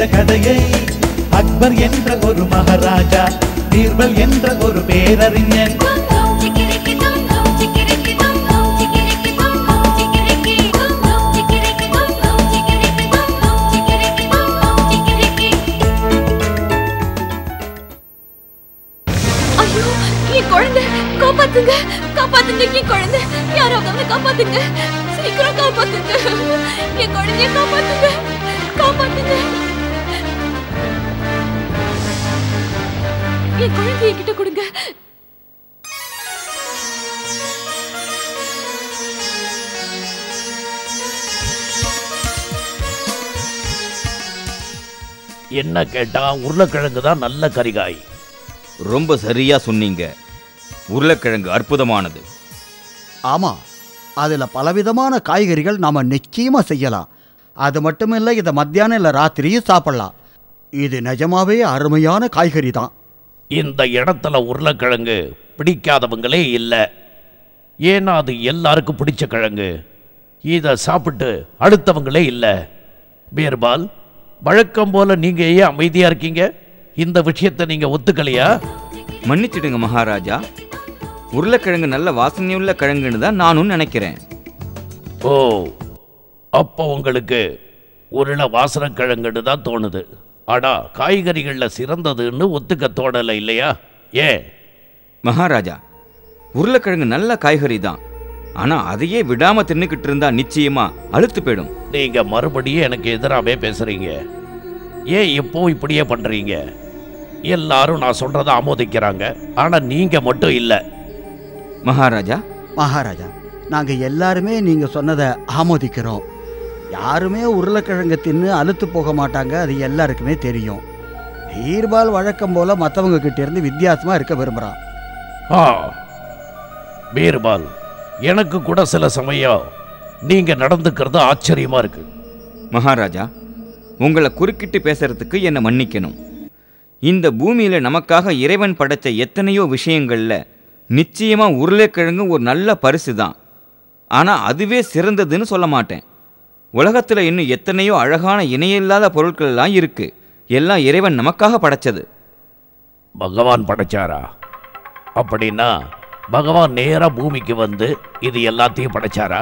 இந்த கதையை அக்பர் என்ற ஒரு மகாராஜா பீர்பல் என்ற ஒரு பேரறிஞன் Dum dum chikiriki dum dum chikiriki dum dum chikiriki dum dum chikiriki dum dum chikiriki dum dum chikiriki dum dum chikiriki dum dum chikiriki ஐயோ என் குழந்தை காப்பாத்துங்க காப்பாத்துங்க என் குழந்தை யாராவது அவனை காப்பாத்துங்க சீக்கிரம் காப்பாத்துங்க என் குழந்தைய காப்பாத்துங்க காப்பாத்துங்க என் குழந்தைய கிட்ட கொடுங்க என்ன கேட்டா உருளைக்கிழங்கு தான் நல்ல கரிகாய் ரொம்ப சரியா சொன்னீங்க உருளைக்கிழங்கு அற்புதமானது ஆமா அதுல பலவிதமான காய்கறிகள் நாம நிச்சயமா செய்யலாம் அது மட்டும் இல்லை இதை மத்தியானம் இல்லை ராத்திரியும் சாப்பிடலாம் இது நிஜமாவே அருமையான காய்கறி தான் இந்த இடத்துல உருளைக்கிழங்கு பிடிக்காதவங்களே இல்லை ஏன்னா அது எல்லாருக்கும் பிடிச்ச கிழங்கு இதை சாப்பிட்டு அடுத்தவங்களே இல்லை பீர்பால் வழக்கம் போல நீங்க ஏன் அமைதியா இருக்கீங்க இந்த விஷயத்தை நீங்க ஒத்துக்கலையா மன்னிச்சிடுங்க மகாராஜா உருளைக்கிழங்கு நல்ல வாசனையுள்ள கிழங்குன்னு தான் நானும் நினைக்கிறேன் ஓ அப்போ உங்களுக்கு உருளை வாசனை கிழங்குன்னு தான் தோணுது ஆனா காய்கறிகளில் சிறந்ததுன்னு ஒத்துக்க தோணலை இல்லையா ஏன் மகாராஜா உருளைக்கிழங்கு நல்ல காய்கறி தான் ஆனா அதையே விடாம தின்னுக்கிட்டு இருந்தா நிச்சயமா அழுத்து போயிடும் நீங்க மறுபடியும் எனக்கு எதிராகவே பேசுறீங்க ஏன் இப்போ இப்படியே பண்றீங்க எல்லாரும் நான் சொல்றதை ஆமோதிக்கிறாங்க ஆனா நீங்க மட்டும் இல்லை மகாராஜா மகாராஜா நாங்க எல்லாருமே நீங்க சொன்னதை ஆமோதிக்கிறோம் யாருமே உருளைக்கிழங்கு தின்னு அலுத்து போக மாட்டாங்க அது எல்லாருக்குமே தெரியும் பீர்பால் வழக்கம் போல மற்றவங்க கிட்ட இருந்து வித்தியாசமா இருக்க விரும்புறான் ஆ பீர்பால் எனக்கு கூட சில சமயம் நீங்க நடந்துக்கிறது ஆச்சரியமா இருக்கு மகாராஜா உங்களை குறுக்கிட்டு பேசுறதுக்கு என்னை மன்னிக்கணும் இந்த பூமியில நமக்காக இறைவன் படைச்ச எத்தனையோ விஷயங்கள்ல நிச்சயமா உருளைக்கிழங்கு ஒரு நல்ல பரிசு தான் ஆனா அதுவே சிறந்ததுன்னு சொல்ல மாட்டேன் உலகத்துல இன்னும் எத்தனையோ அழகான இணையில்லாத பொருட்கள் எல்லாம் இருக்கு எல்லாம் இறைவன் நமக்காக படைச்சது பகவான் படைச்சாரா அப்படின்னா பகவான் நேரா பூமிக்கு வந்து இது எல்லாத்தையும் படைச்சாரா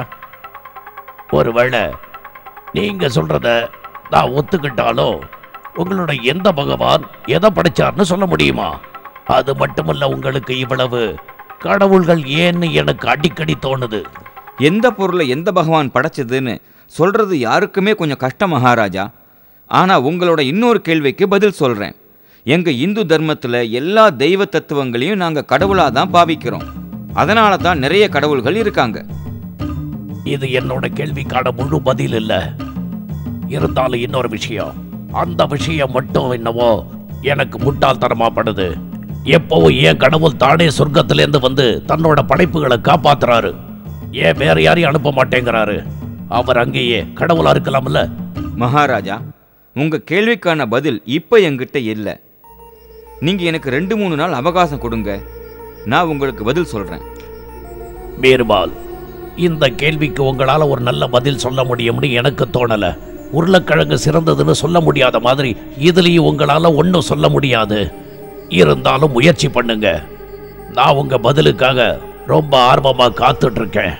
ஒருவேளை நீங்க சொல்றத நான் ஒத்துக்கிட்டாலும் உங்களோட எந்த பகவான் எதை படைச்சார்னு சொல்ல முடியுமா அது மட்டுமல்ல உங்களுக்கு இவ்வளவு கடவுள்கள் ஏன்னு எனக்கு அடிக்கடி தோணுது எந்த பொருளை எந்த பகவான் படைச்சதுன்னு சொல்றது யாருக்குமே கொஞ்சம் கஷ்டம் மகாராஜா ஆனா உங்களோட இன்னொரு கேள்விக்கு பதில் சொல்றேன் எங்க இந்து தர்மத்துல எல்லா தெய்வ தத்துவங்களையும் நாங்க கடவுளா தான் பாவிக்கிறோம் அதனால தான் நிறைய கடவுள்கள் இருக்காங்க இது என்னோட கேள்விக்கான முழு பதில் இல்ல இருந்தாலும் இன்னொரு விஷயம் அந்த விஷயம் மட்டும் என்னவோ எனக்கு முட்டாள்தனமா படுது எப்பவும் ஏன் கடவுள் தானே சொர்க்கத்திலேருந்து வந்து தன்னோட படைப்புகளை காப்பாத்துறாரு ஏன் வேற யாரையும் அனுப்ப மாட்டேங்கிறாரு அவர் அங்கேயே கடவுளா இருக்கலாம்ல மகாராஜா உங்க கேள்விக்கான பதில் இப்போ என்கிட்ட இல்லை நீங்க எனக்கு ரெண்டு மூணு நாள் அவகாசம் கொடுங்க நான் உங்களுக்கு பதில் சொல்றேன் பீர்பால் இந்த கேள்விக்கு உங்களால ஒரு நல்ல பதில் சொல்ல முடியும்னு எனக்கு தோணல உருளைக்கிழங்கு சிறந்ததுன்னு சொல்ல முடியாத மாதிரி இதுலயும் உங்களால ஒன்றும் சொல்ல முடியாது இருந்தாலும் முயற்சி பண்ணுங்க நான் உங்க பதிலுக்காக ரொம்ப ஆர்வமா காத்துட்டு இருக்கேன்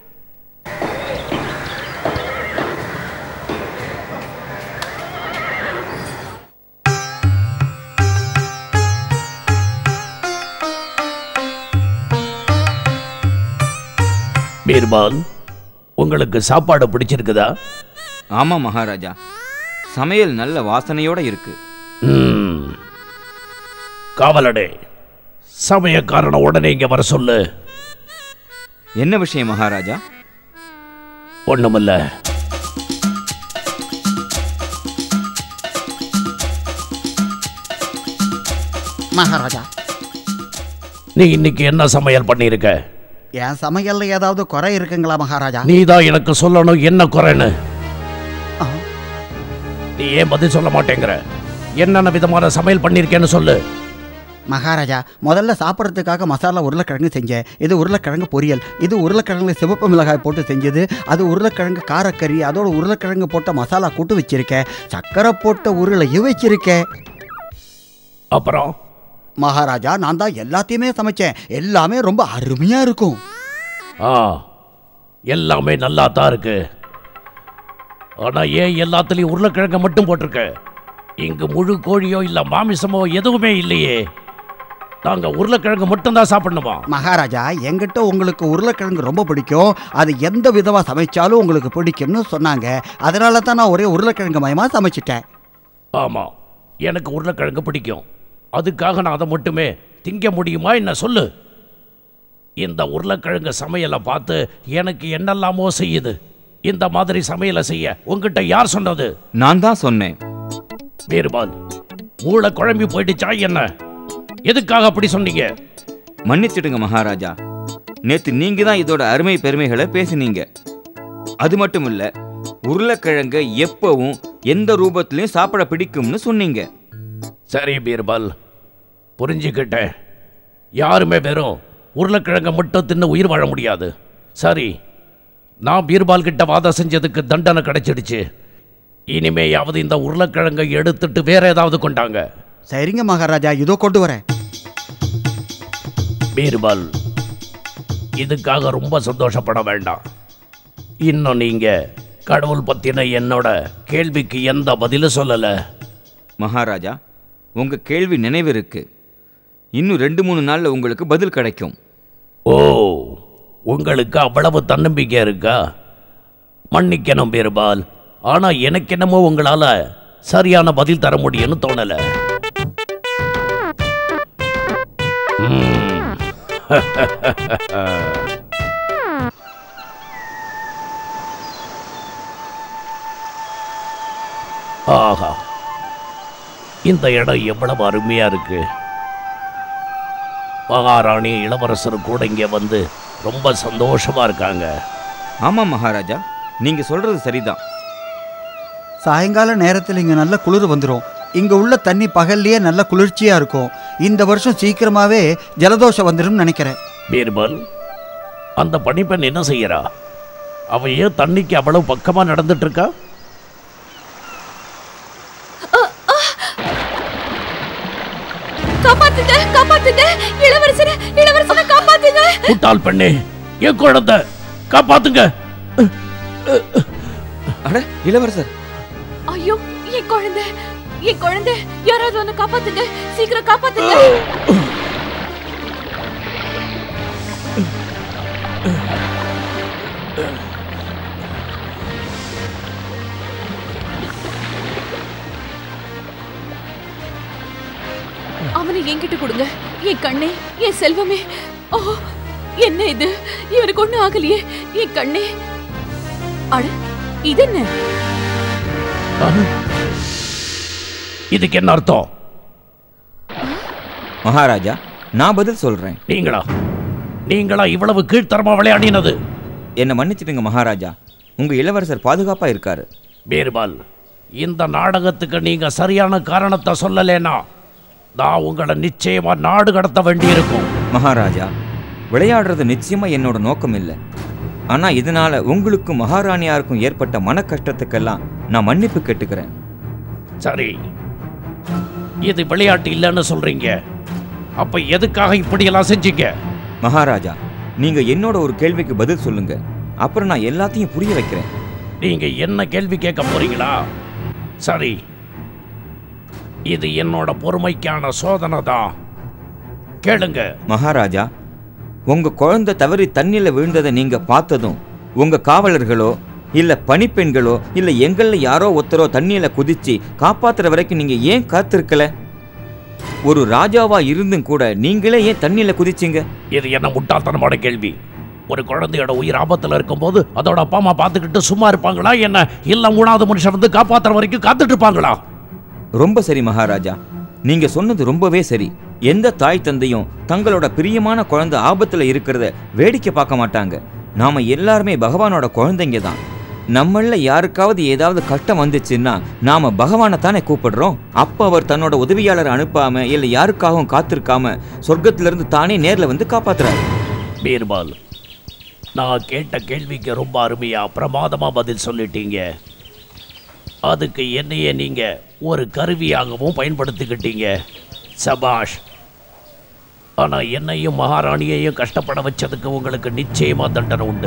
பீர்பால் உங்களுக்கு சாப்பாடு பிடிச்சிருக்குதா ஆமா மகாராஜா சமையல் நல்ல வாசனையோட இருக்கு ம். காவலடே சமயக்காரனை உடனே இங்க வர சொல்லு என்ன விஷயம் மகாராஜா ஒண்ணுமில்ல மகாராஜா நீ இன்னைக்கு என்ன சமையல் பண்ணியிருக்க என் சமையல்ல ஏதாவது குறை இருக்குங்களா மகாராஜா நீ தான் எனக்கு சொல்லணும் என்ன குறைன்னு ஆ, நீ ஏன் பதில் சொல்ல மாட்டேங்கிற என்னென்ன விதமான சமையல் பண்ணியிருக்கேன்னு சொல்லு மகாராஜா முதல்ல சாப்பிட்றதுக்காக மசாலா உருளைக்கிழங்கு செஞ்சேன் இது உருளைக்கிழங்கு பொரியல் இது உருளைக்கிழங்குல சிவப்பு மிளகாய் போட்டு செஞ்சது அது உருளைக்கிழங்கு காரக்கறி அதோட உருளைக்கிழங்கு போட்ட மசாலா கூட்டு வச்சிருக்கேன் சக்கரை போட்ட உருளையும் வச்சிருக்கேன் அப்புறம் மகாராஜா நான் தான் எல்லாத்தையுமே சமைச்சேன் எல்லாமே ரொம்ப அருமையா இருக்கும் ஆ எல்லாமே நல்லா தான் இருக்கு ஆனா ஏன் எல்லாத்துலயும் உருளைக்கிழங்க மட்டும் போட்டிருக்க இங்கு முழு கோழியோ இல்ல மாமிசமோ எதுவுமே இல்லையே நாங்க உருளைக்கிழங்கு மட்டும்தான் சாப்பிடணுமா மகாராஜா என்கிட்ட உங்களுக்கு உருளைக்கிழங்கு ரொம்ப பிடிக்கும் அது எந்த விதமாக சமைச்சாலும் உங்களுக்கு பிடிக்கும்னு சொன்னாங்க அதனால தான் நான் ஒரே உருளைக்கிழங்கு மயமாக சமைச்சிட்டேன் ஆமா எனக்கு உருளைக்கிழங்கு பிடிக்கும் அதுக்காக நான் அதை மட்டுமே திங்க முடியுமா என்ன சொல்லு இந்த உருளைக்கிழங்கு சமையலை பார்த்து எனக்கு என்னெல்லாமோ செய்யுது இந்த மாதிரி சமையலை செய்ய உங்ககிட்ட யார் சொன்னது நான் தான் சொன்னேன் பீர்பால் மூளை குழம்பி போயிடுச்சா என்ன எதுக்காக அப்படி சொன்னீங்க மன்னிச்சிடுங்க மகாராஜா நேத்து நீங்க தான் இதோட அருமை பெருமைகளை பேசினீங்க அது மட்டும் இல்ல உருளைக்கிழங்க எப்பவும் எந்த ரூபத்திலையும் சாப்பிட பிடிக்கும்னு சொன்னீங்க சரி பீர்பால் புரிஞ்சுக்கிட்டேன் யாருமே வெறும் உருளைக்கிழங்க மட்டும் தின்னு உயிர் வாழ முடியாது சரி நான் பீர்பால் கிட்ட வாதம் செஞ்சதுக்கு தண்டனை கிடைச்சிடுச்சு இனிமேயாவது இந்த உருளைக்கிழங்கை எடுத்துட்டு வேற ஏதாவது கொண்டாங்க சரிங்க மகாராஜா இதோ கொண்டு வரேன் பீர்பால் இதுக்காக ரொம்ப சந்தோஷப்பட வேண்டாம் இன்னும் நீங்க கடவுள் பத்தின என்னோட கேள்விக்கு எந்த பதிலும் சொல்லல மகாராஜா உங்க கேள்வி நினைவிருக்கு இன்னும் ரெண்டு மூணு நாள்ல உங்களுக்கு பதில் கிடைக்கும் ஓ உங்களுக்கு அவ்வளவு தன்னம்பிக்கை இருக்கா மன்னிக்கணும் பீர்பால் ஆனா எனக்கு என்னமோ உங்களால சரியான பதில் தர முடியும்னு தோணல ம். ஆஹா இந்த இடம் எவ்வளவு அருமையா இருக்கு மகாராணி இளவரசர் கூட இங்கே வந்து ரொம்ப சந்தோஷமா இருக்காங்க ஆமா மகாராஜா நீங்க சொல்றது சரிதான் சாயங்கால நேரத்தில் இங்கே நல்ல குளிர் வந்துடும் இங்கே உள்ள தண்ணி பகல்லையே நல்ல குளிர்ச்சியாக இருக்கும் இந்த வருஷம் சீக்கிரமாகவே ஜலதோஷம் வந்துடும் நினைக்கிறேன் பீர்பல் அந்த பணிப்பெண் என்ன செய்யறா அவ ஏன் தண்ணிக்கு அவ்வளவு பக்கமா நடந்துட்டு இருக்கா காப்பாத்துங்க காப்பாத்துங்க இளவரசரை இளவரசரை காப்பாத்துங்க முட்டாள் பெண்ணே என் குழந்தை காப்பாத்துங்க அட இளவரசர் ஐயோ என் குழந்தை என் குழந்தை யாராவது வந்து காப்பாத்துங்க சீக்கிரம் காப்பாத்துங்க அவனை என்கிட்ட கொடுங்க என் கண்ணே என் செல்வமே ஓ என்ன இது இவருக்கு ஒண்ணும் ஆகலையே என் கண்ணே அட இது என்ன இதுக்கு என்ன அர்த்தம் மகாராஜா நான் பதில் சொல்றேன் நீங்களா நீங்களா இவ்வளவு கீழ்த்தரமா விளையாடினது என்னை மன்னிச்சிடுங்க மகாராஜா உங்க இளவரசர் பாதுகாப்பா இருக்காரு பீர்பால் இந்த நாடகத்துக்கு நீங்க சரியான காரணத்தை சொல்லலேனா நான் உங்களை நிச்சயமா நாடு கடத்த வேண்டியிருக்கும் மகாராஜா விளையாடுறது நிச்சயமா என்னோட நோக்கம் இல்லை ஆனா இதனால உங்களுக்கும் மகாராணியாருக்கும் ஏற்பட்ட மன கஷ்டத்துக்கெல்லாம் நான் மன்னிப்பு கேட்டுக்கிறேன் சரி இது விளையாட்டு இல்லைன்னு சொல்றீங்க அப்ப எதுக்காக இப்படியெல்லாம் செஞ்சீங்க மகாராஜா நீங்க என்னோட ஒரு கேள்விக்கு பதில் சொல்லுங்க அப்புறம் நான் எல்லாத்தையும் புரிய வைக்கிறேன் நீங்க என்ன கேள்வி கேட்க போறீங்களா சரி இது என்னோட பொறுமைக்கான சோதனை தான் கேளுங்க மகாராஜா உங்க குழந்தை தவறி தண்ணியில விழுந்ததை நீங்க பார்த்ததும் உங்க காவலர்களோ இல்ல பணிப்பெண்களோ இல்ல எங்கள்ல யாரோ ஒருத்தரோ தண்ணியில குதிச்சு காப்பாத்துற வரைக்கும் நீங்க ஏன் காத்திருக்கல ஒரு ராஜாவா இருந்தும் கூட நீங்களே ஏன் தண்ணியில குதிச்சீங்க இது என்ன முட்டாள்தனமான கேள்வி ஒரு குழந்தையோட உயிர் ஆபத்துல இருக்கும்போது அதோட அப்பா அம்மா பார்த்துக்கிட்டு சும்மா இருப்பாங்களா என்ன இல்ல மூணாவது மனுஷன் வந்து காப்பாத்துற வரைக்கும் காத்துட்டு இருப்பாங்களா ரொம்ப சரி மகாராஜா நீங்க சொன்னது ரொம்பவே சரி எந்த தாய் தந்தையும் தங்களோட பிரியமான குழந்தை ஆபத்துல இருக்கிறத வேடிக்கை பார்க்க மாட்டாங்க நாம எல்லாருமே பகவானோட குழந்தைங்க தான் நம்மள யாருக்காவது ஏதாவது கஷ்டம் வந்துச்சுன்னா நாம பகவானை தானே கூப்பிடுறோம் அப்ப அவர் தன்னோட உதவியாளரை அனுப்பாம இல்ல யாருக்காகவும் காத்திருக்காம சொர்க்கத்திலிருந்து தானே நேர்ல வந்து காப்பாத்துறாரு பீர்பால் நான் கேட்ட கேள்விக்கு ரொம்ப அருமையா பிரமாதமா பதில் சொல்லிட்டீங்க அதுக்கு என்னையே நீங்க ஒரு கருவியாகவும் பயன்படுத்திக்கிட்டீங்க சபாஷ் ஆனா என்னையும் மகாராணியையும் கஷ்டப்பட வச்சதுக்கு உங்களுக்கு நிச்சயமா தண்டனை உண்டு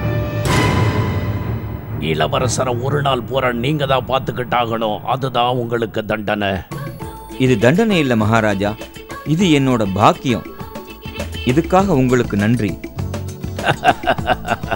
இளவரசரை ஒரு நாள் பூரா நீங்க தான் பார்த்துக்கிட்டாகணும் அதுதான் உங்களுக்கு தண்டனை இது தண்டனை இல்லை மகாராஜா இது என்னோட பாக்கியம் இதுக்காக உங்களுக்கு நன்றி